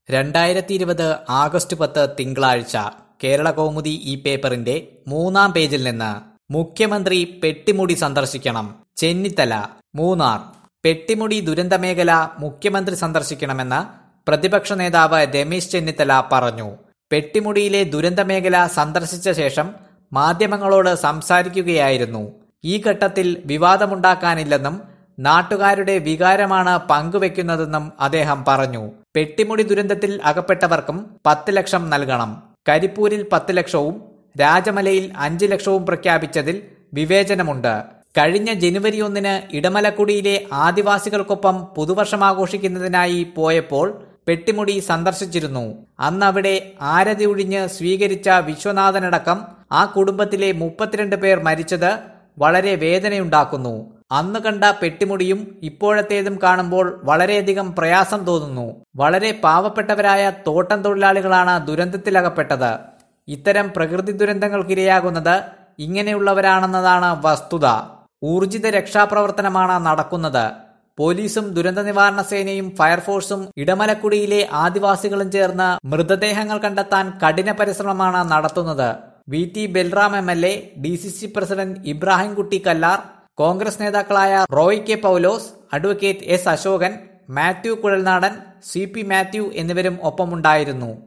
രണ്ടായിരത്തി ഇരുപത് ആഗസ്റ്റ് പത്ത് തിങ്കളാഴ്ച കേരള കൗമുദി ഈ പേപ്പറിന്റെ മൂന്നാം പേജിൽ നിന്ന് മുഖ്യമന്ത്രി പെട്ടിമുടി സന്ദർശിക്കണം ചെന്നിത്തല മൂന്നാർ പെട്ടിമുടി ദുരന്തമേഖല മുഖ്യമന്ത്രി സന്ദർശിക്കണമെന്ന് പ്രതിപക്ഷ നേതാവ് രമേശ് ചെന്നിത്തല പറഞ്ഞു പെട്ടിമുടിയിലെ ദുരന്തമേഖല സന്ദർശിച്ച ശേഷം മാധ്യമങ്ങളോട് സംസാരിക്കുകയായിരുന്നു ഈ ഘട്ടത്തിൽ വിവാദമുണ്ടാക്കാനില്ലെന്നും നാട്ടുകാരുടെ വികാരമാണ് പങ്കുവെക്കുന്നതെന്നും അദ്ദേഹം പറഞ്ഞു പെട്ടിമുടി ദുരന്തത്തിൽ അകപ്പെട്ടവർക്കും പത്ത് ലക്ഷം നൽകണം കരിപ്പൂരിൽ പത്ത് ലക്ഷവും രാജമലയിൽ അഞ്ച് ലക്ഷവും പ്രഖ്യാപിച്ചതിൽ വിവേചനമുണ്ട് കഴിഞ്ഞ ജനുവരി ഒന്നിന് ഇടമലക്കുടിയിലെ ആദിവാസികൾക്കൊപ്പം പുതുവർഷം ആഘോഷിക്കുന്നതിനായി പോയപ്പോൾ പെട്ടിമുടി സന്ദർശിച്ചിരുന്നു അന്ന് അവിടെ ആരതി ഒഴിഞ്ഞ് സ്വീകരിച്ച വിശ്വനാഥനടക്കം ആ കുടുംബത്തിലെ മുപ്പത്തിരണ്ട് പേർ മരിച്ചത് വളരെ വേദനയുണ്ടാക്കുന്നു അന്ന് കണ്ട പെട്ടിമുടിയും ഇപ്പോഴത്തേതും കാണുമ്പോൾ വളരെയധികം പ്രയാസം തോന്നുന്നു വളരെ പാവപ്പെട്ടവരായ തോട്ടം തൊഴിലാളികളാണ് ദുരന്തത്തിലകപ്പെട്ടത് ഇത്തരം പ്രകൃതി ദുരന്തങ്ങൾക്കിരയാകുന്നത് ഇങ്ങനെയുള്ളവരാണെന്നതാണ് വസ്തുത ഊർജിത രക്ഷാപ്രവർത്തനമാണ് നടക്കുന്നത് പോലീസും ദുരന്ത നിവാരണ സേനയും ഫയർഫോഴ്സും ഇടമലക്കുടിയിലെ ആദിവാസികളും ചേർന്ന് മൃതദേഹങ്ങൾ കണ്ടെത്താൻ കഠിന പരിശ്രമമാണ് നടത്തുന്നത് V T Balram M L A D C C president Ibrahimkutty Kallar Congress നേതാക്കളായ Roy K Paulose advocate S Ashokan Mathew Kuzhalnadan C P Mathew എന്നിവരും ഒപ്പമുണ്ടായിരുന്നു